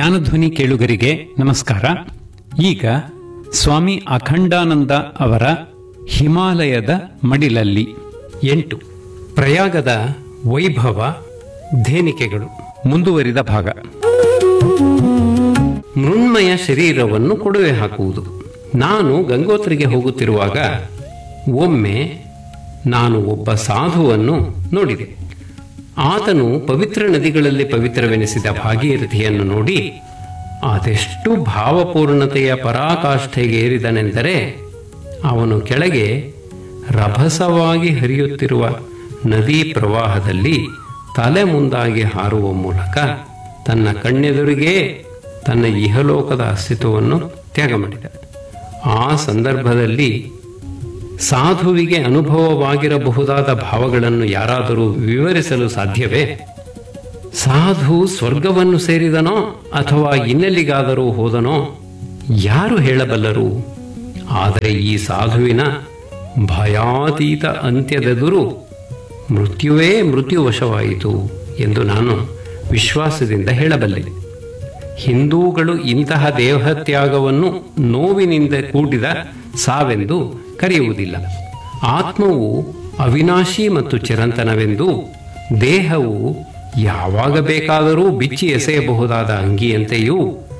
ಜ್ಞಾನಧ್ವನಿ ಕೇಳುಗರಿಗೆ ನಮಸ್ಕಾರ ಈಗ ಸ್ವಾಮಿ ಅಖಂಡಾನಂದ ಅವರ ಹಿಮಾಲಯದ ಮಡಿಲಲ್ಲಿ ಎಂಟು ಪ್ರಯಾಗದ ವೈಭವ ಧೇನಿಕೆಗಳು ಮುಂದುವರಿದ ಭಾಗ ಮೃಣ್ಮಯ ಶರೀರವನ್ನು ಕೊಡುವೆ ಹಾಕುವುದು ನಾನು ಗಂಗೋತ್ರಿಗೆ ಹೋಗುತ್ತಿರುವಾಗ ಒಮ್ಮೆ ನಾನು ಒಬ್ಬ ಸಾಧುವನ್ನು ನೋಡಿದೆ ಆತನು ಪವಿತ್ರ ನದಿಗಳಲ್ಲಿ ಪವಿತ್ರವೆನಿಸಿದ ಭಾಗೀರಥಿಯನ್ನು ನೋಡಿ ಅದೆಷ್ಟು ಭಾವಪೂರ್ಣತೆಯ ಪರಾಕಾಷ್ಠೆಗೇರಿದನೆಂದರೆ ಅವನು ಕೆಳಗೆ ರಭಸವಾಗಿ ಹರಿಯುತ್ತಿರುವ ನದಿ ಪ್ರವಾಹದಲ್ಲಿ ತಲೆ ಮುಂದಾಗಿ ಹಾರುವ ಮೂಲಕ ತನ್ನ ಕಣ್ಣೆದುರಿಗೆ ತನ್ನ ಇಹಲೋಕದ ಅಸ್ತಿತ್ವವನ್ನು ತ್ಯಾಗ ಮಾಡಿದ ಆ ಸಂದರ್ಭದಲ್ಲಿ ಸಾಧುವಿಗೆ ಅನುಭವವಾಗಿರಬಹುದಾದ ಭಾವಗಳನ್ನು ಯಾರಾದರೂ ವಿವರಿಸಲು ಸಾಧ್ಯವೇ ಸಾಧು ಸ್ವರ್ಗವನ್ನು ಸೇರಿದನೋ ಅಥವಾ ಇನ್ನೆಲ್ಲಿಗಾದರೂ ಹೋದನೋ ಯಾರು ಹೇಳಬಲ್ಲರು ಆದರೆ ಈ ಸಾಧುವಿನ ಭಯಾತೀತ ಅಂತ್ಯದೆದುರು ಮೃತ್ಯುವೇ ಮೃತ್ಯುವಶವಾಯಿತು ಎಂದು ನಾನು ವಿಶ್ವಾಸದಿಂದ ಹೇಳಬಲ್ಲೆ ಹಿಂದೂಗಳು ಇಂತಹ ದೇಹತ್ಯಾಗವನ್ನು ನೋವಿನಿಂದ ಕೂಡಿದ ಸಾವೆಂದು ಕರೆಯುವುದಿಲ್ಲ ಆತ್ಮವು ಅವಿನಾಶಿ ಮತ್ತು ಚಿರಂತನವೆಂದು ದೇಹವು ಯಾವಾಗ ಬೇಕಾದರೂ ಬಿಚ್ಚಿ ಎಸೆಯಬಹುದಾದ ಅಂಗಿಯಂತೆಯೂ